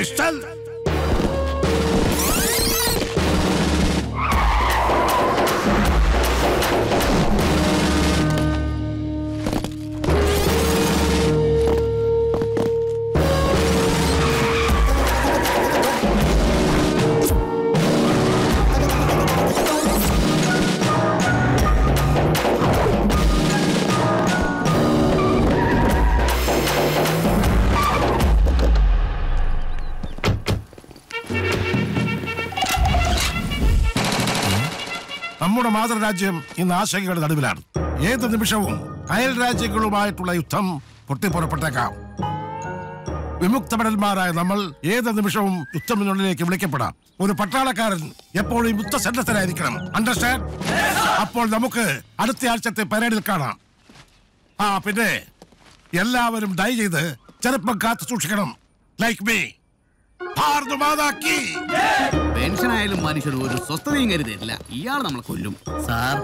Pistol നമ്മുടെ മാതൃരാജ്യം ഇന്ന് ആശങ്കയുടെ നടുവിലാണ് ഏത് നിമിഷവും അയൽ രാജ്യങ്ങളുമായിട്ടുള്ള യുദ്ധം പൊട്ടിപ്പുറപ്പെട്ടേക്കാം വിമുക്തഭടന്മാരായ നമ്മൾ ഏത് നിമിഷവും യുദ്ധത്തിനുള്ളിലേക്ക് വിളിക്കപ്പെടാം ഒരു പട്ടാളക്കാരൻ എപ്പോഴും യുദ്ധസന്നദ്ധനായിരിക്കണം അണ്ടർസ്റ്റാൻഡ് അപ്പോൾ നമുക്ക് അടുത്ത ആഴ്ചത്തെ പരേഡിൽ കാണാം ആ പിന്നെ എല്ലാവരും ഡൈ ചെയ്ത് ചെറുപ്പം കാത്തു സൂക്ഷിക്കണം ലൈക്ക് മീ ഭാരതമാതാക്കി പെൻഷനായാലും മനുഷ്യർ ഒരു സ്വസ്ഥതയും കരുതില്ല ഇയാൾ നമ്മളെ കൊല്ലും സാർ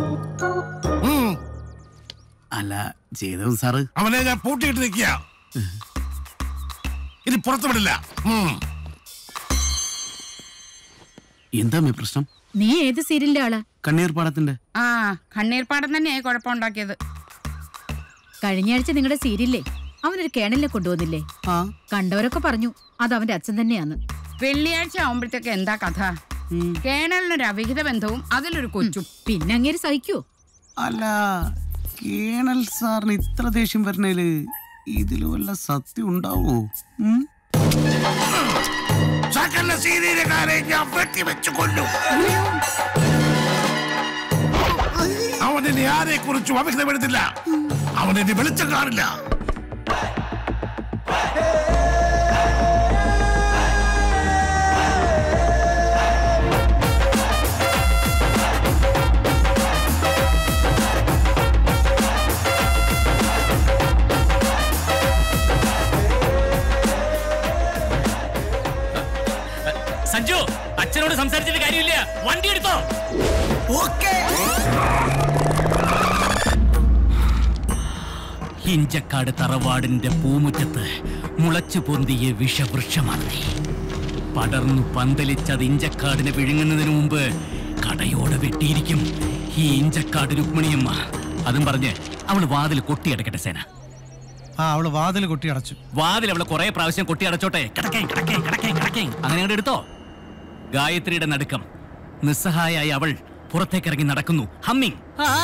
അല്ല ചെയ്തതും സാറ് അവനെ ഞാൻ പൂട്ടിയിട്ട് നിൽക്കുക ഇനി പുറത്തു വിടില്ല ഉം. എന്താ മേ പ്രശ്നം നീ ഏത് സീരിയലിന്റെ ആളാ കണ്ണീർ പാടത്തിന്റെ ആ കണ്ണീർപ്പാടം തന്നെയായി കുഴപ്പമുണ്ടാക്കിയത് കഴിഞ്ഞ ആഴ്ച നിങ്ങളുടെ സീരിയലിലെ അവനൊരു കേണലിനെ കൊണ്ടുവന്നില്ലേ കണ്ടവരൊക്കെ പറഞ്ഞു അത് അവന്റെ അച്ഛൻ തന്നെയാന്ന് വെള്ളിയാഴ്ച ആവുമ്പോഴത്തേക്ക് എന്താ കഥ കേണലിനൊരു അവിഹിത ബന്ധവും അതിലൊരു കൊച്ചും പിന്നെ അങ്ങേര് സഹിക്കോ അല്ല കേണൽ സാറിന് ഇത്ര ദേഷ്യം വരണേല് ഇതില് വല്ല സത്യം ഉണ്ടാവോ ഉം? സകല സീരിയലുകാരെ ഞാൻ വെട്ടിവെച്ച് കൊല്ലും അവനിനി ആരെ കുറിച്ചും അഭിഹിതമെടുത്തില്ല അവനിനി വെളിച്ചം കാണില്ല സഞ്ജു അച്ഛനോട് സംസാരിച്ചിട്ട് കാര്യമില്ല വണ്ടി എടുത്തോ ഇഞ്ചക്കാട് തറവാടിന്റെ പൂമുറ്റത്ത് മുളച്ചു പൊന്തിയ വിഷവൃക്ഷമാണ് നീ പടർന്നു പന്തലിച്ചത് ഇഞ്ചക്കാടിനെ വിഴുങ്ങുന്നതിന് മുമ്പ് കടയോടെ വെട്ടിയിരിക്കും ഈ ഇഞ്ചക്കാട് രുക്മിണിയമ്മ അതും പറഞ്ഞ് അവള് വാതിൽ കൊട്ടിയടക്കട്ടെ സേന ആ അവള് വാതിൽ കൊട്ടി അടച്ചു വാതിൽ അവളെ കുറെ പ്രാവശ്യം കൊട്ടി അടച്ചോട്ടെ കിടക്കേ കിടക്കേ കിടക്കേ കിടക്കേ അങ്ങനെ അങ്ങോട്ട് എടുത്തോ ഗായത്രിയുടെ നടുക്കം നിസ്സഹായായി അവൾ പുറത്തേക്കിറങ്ങി നടക്കുന്നു ഹമ്മിങ്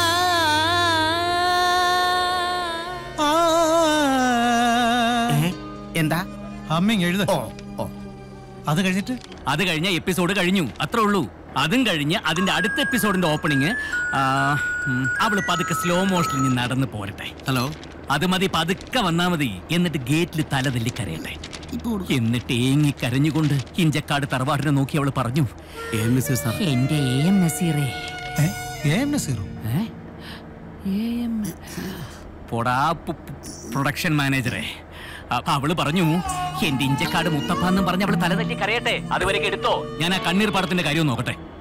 എന്താ അമ്മിങ് എഴുത അത് കഴിഞ്ഞിട്ട് അത് കഴിഞ്ഞ എപ്പിസോഡ് കഴിഞ്ഞു അത്രേ ഉള്ളൂ അതും കഴിഞ്ഞ് അതിന്റെ അടുത്ത എപ്പിസോഡിന്റെ ഓപ്പണിങ് അവള് പതുക്കെ സ്ലോ മോഷനിൽ നടന്ന് പോരട്ടെ ഹലോ അത് മതി പതുക്കെ വന്നാ മതി എന്നിട്ട് ഗേറ്റിൽ തല തല്ലി കരയട്ടെ എന്നിട്ട് ഏങ്ങി കരഞ്ഞുകൊണ്ട് ഇഞ്ചക്കാട് തറവാടിനെ നോക്കി അവള് പറഞ്ഞു എന്റെ എ എം നസീറേ പോടാ പു- പു- പ്രൊഡക്ഷൻ മാനേജറെ അ- അവള് പറഞ്ഞു എന്റെ ഇഞ്ചക്കാട് മുത്തപ്പ എന്നും പറഞ്ഞ് അവള് തല തല്ലി കരയട്ടെ അതുവരെ എടുത്തോ ഞാൻ ആ കണ്ണീർ പാടത്തിന്റെ കാര്യം നോക്കട്ടെ